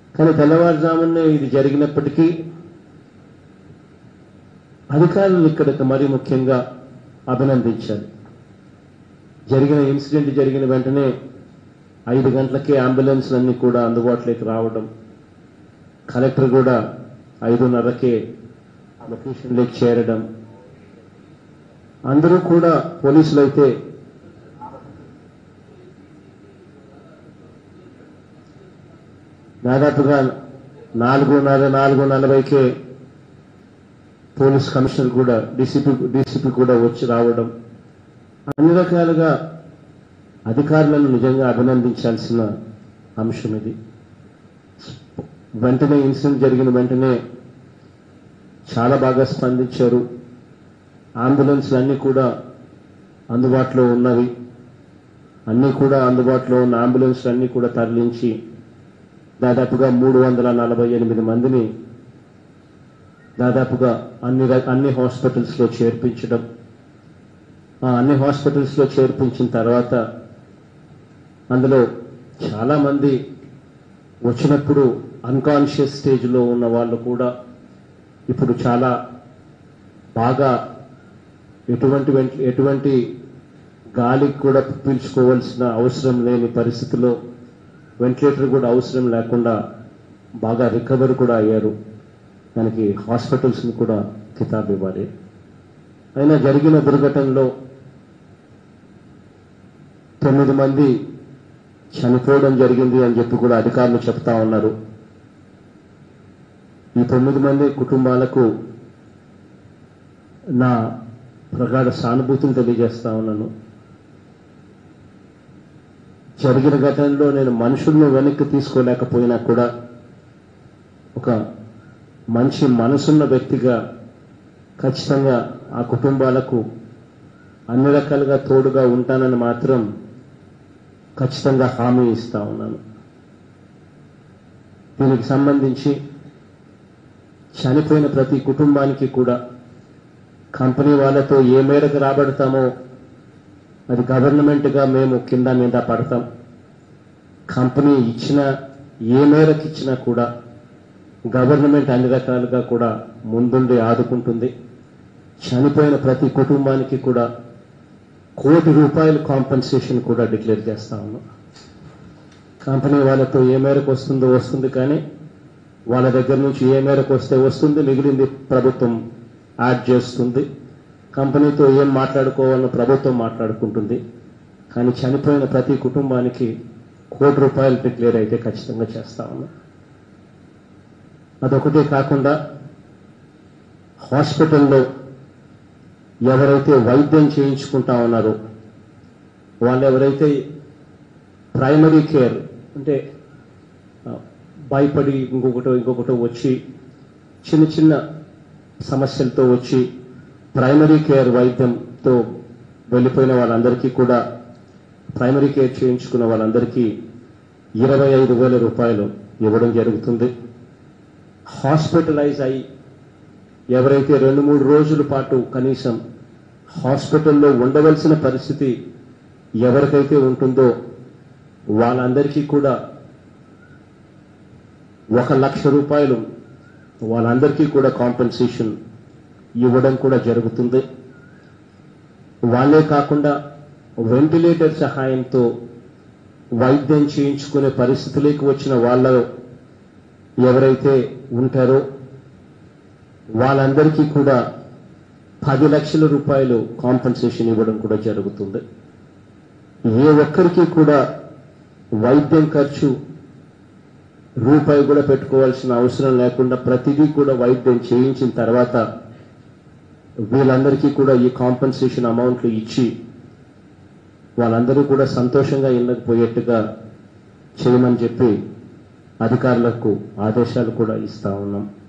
కానీ తెల్లవారుజామునే ఇది జరిగినప్పటికీ అధికారులు ఇక్కడికి మరీ ముఖ్యంగా అభినందించాలి జరిగిన ఇన్సిడెంట్ జరిగిన వెంటనే ఐదు గంటలకే అంబులెన్స్లన్నీ కూడా అందుబాటులోకి రావడం కలెక్టర్ కూడా ఐదున్నరకే లొకేషన్లోకి చేరడం అందరూ కూడా పోలీసులు అయితే దాదాపుగా నాలుగున్నర నాలుగు నలభైకే పోలీస్ కమిషనర్ కూడా డీసీపీ డీసీపీ కూడా వచ్చి రావడం అన్ని రకాలుగా అధికారులను నిజంగా అభినందించాల్సిన అంశం ఇది వెంటనే ఇన్సిడెంట్ జరిగిన వెంటనే చాలా బాగా స్పందించారు అంబులెన్స్లు అన్నీ కూడా అందుబాటులో ఉన్నవి అన్నీ కూడా అందుబాటులో ఉన్న అంబులెన్స్లు అన్నీ కూడా తరలించి దాదాపుగా మూడు వందల నలభై ఎనిమిది మందిని దాదాపుగా అన్ని ర- అన్ని హాస్పిటల్స్లో చేర్పించడం ఆ అన్ని హాస్పిటల్స్లో చేర్పించిన తర్వాత అందులో చాలా మంది వచ్చినప్పుడు అన్కాన్షియస్ స్టేజ్లో ఉన్న వాళ్ళు కూడా ఇప్పుడు చాలా బాగా ఎటువంటి వెంట- ఎటువంటి గాలికి కూడా పీల్చుకోవాల్సిన అవసరం లేని పరిస్థితిలో వెంటిలేటర్ కూడా అవసరం లేకుండా బాగా రికవర్ కూడా అయ్యారు దానికి హాస్పిటల్స్ని కూడా కితాబ్ ఇవ్వాలి అయినా జరిగిన దుర్ఘటనలో తొమ్మిది మంది చనిపోవడం జరిగింది అని చెప్పి కూడా అధికారులు చెప్తా ఉన్నారు ఈ తొమ్మిది మంది కుటుంబాలకు నా ప్రగాఢ సానుభూతిని తెలియజేస్తా ఉన్నాను జరిగిన ఘటనలో నేను మనుషులను వెనక్కి తీసుకోలేకపోయినా కూడా ఒక మంచి మనసున్న వ్యక్తిగా ఖచ్చితంగా ఆ కుటుంబాలకు అన్ని రకాలుగా తోడుగా ఉంటానని మాత్రం ఖచ్చితంగా హామీ ఇస్తా ఉన్నాను దీనికి సంబంధించి చనిపోయిన ప్రతి కుటుంబానికి కూడా కంపెనీ వాళ్ళతో ఏ మేరకు రాబడతామో అది గవర్నమెంట్గా మేము కింద మీద పడతాం కంపెనీ ఇచ్చిన ఏ మేరకు ఇచ్చినా కూడా గవర్నమెంట్ అన్ని రకాలుగా కూడా ముందుండి ఆదుకుంటుంది చనిపోయిన ప్రతి కుటుంబానికి కూడా కోటి రూపాయల కాంపెన్సేషన్ కూడా డిక్లేర్ చేస్తా ఉన్నాం కంపెనీ వాళ్ళతో ఏ మేరకు వస్తుందో వస్తుంది కానీ వాళ్ళ దగ్గర నుంచి ఏ మేరకు వస్తే వస్తుంది మిగిలింది ప్రభుత్వం యాడ్ చేస్తుంది కంపెనీతో ఏం మాట్లాడుకోవాలో ప్రభుత్వం మాట్లాడుకుంటుంది కానీ చనిపోయిన ప్రతి కుటుంబానికి కోటి రూపాయలు డిక్లేర్ అయితే ఖచ్చితంగా చేస్తా ఉన్నాం అదొకటే కాకుండా హాస్పిటల్లో ఎవరైతే వైద్యం చేయించుకుంటా ఉన్నారో వాళ్ళు ఎవరైతే ప్రైమరీ కేర్ అంటే ఆ, భయపడి ఇంకొకటో ఇంకొకటో వచ్చి చిన్న చిన్న సమస్యలతో వచ్చి ప్రైమరీ కేర్ వైద్యంతో వెళ్ళిపోయిన వాళ్ళందరికీ కూడా ప్రైమరీ కేర్ చేయించుకున్న వాళ్ళందరికీ ఇరవై ఐదు వేల రూపాయలు ఇవ్వడం జరుగుతుంది హాస్పిటలైజ్ అయి ఎవరైతే రెండు మూడు రోజుల పాటు కనీసం హాస్పిటల్లో ఉండవలసిన పరిస్థితి ఎవరికైతే ఉంటుందో వాళ్ళందరికీ కూడా ఒక లక్ష రూపాయలు వాళ్ళందరికీ కూడా కాంపెన్సేషన్ ఇవ్వడం కూడా జరుగుతుంది వాళ్ళే కాకుండా వెంటిలేటర్ సహాయంతో వైద్యం చేయించుకునే పరిస్థితిలోకి వచ్చిన వాళ్ళలో ఎవరైతే ఉంటారో వాళ్ళందరికీ కూడా పది లక్షల రూపాయలు కాంపెన్సేషన్ ఇవ్వడం కూడా జరుగుతుంది ఏ ఒక్కరికి కూడా వైద్యం ఖర్చు రూపాయి కూడా పెట్టుకోవాల్సిన అవసరం లేకుండా ప్రతిదీ కూడా వైద్యం చేయించిన తర్వాత వీళ్ళందరికీ కూడా ఈ కాంపెన్సేషన్ అమౌంట్లు ఇచ్చి వాళ్ళందరూ కూడా సంతోషంగా ఇళ్ళకి పోయేట్టుగా చేయమని చెప్పి అధికారులకు ఆదేశాలు కూడా ఇస్తా ఉన్నాం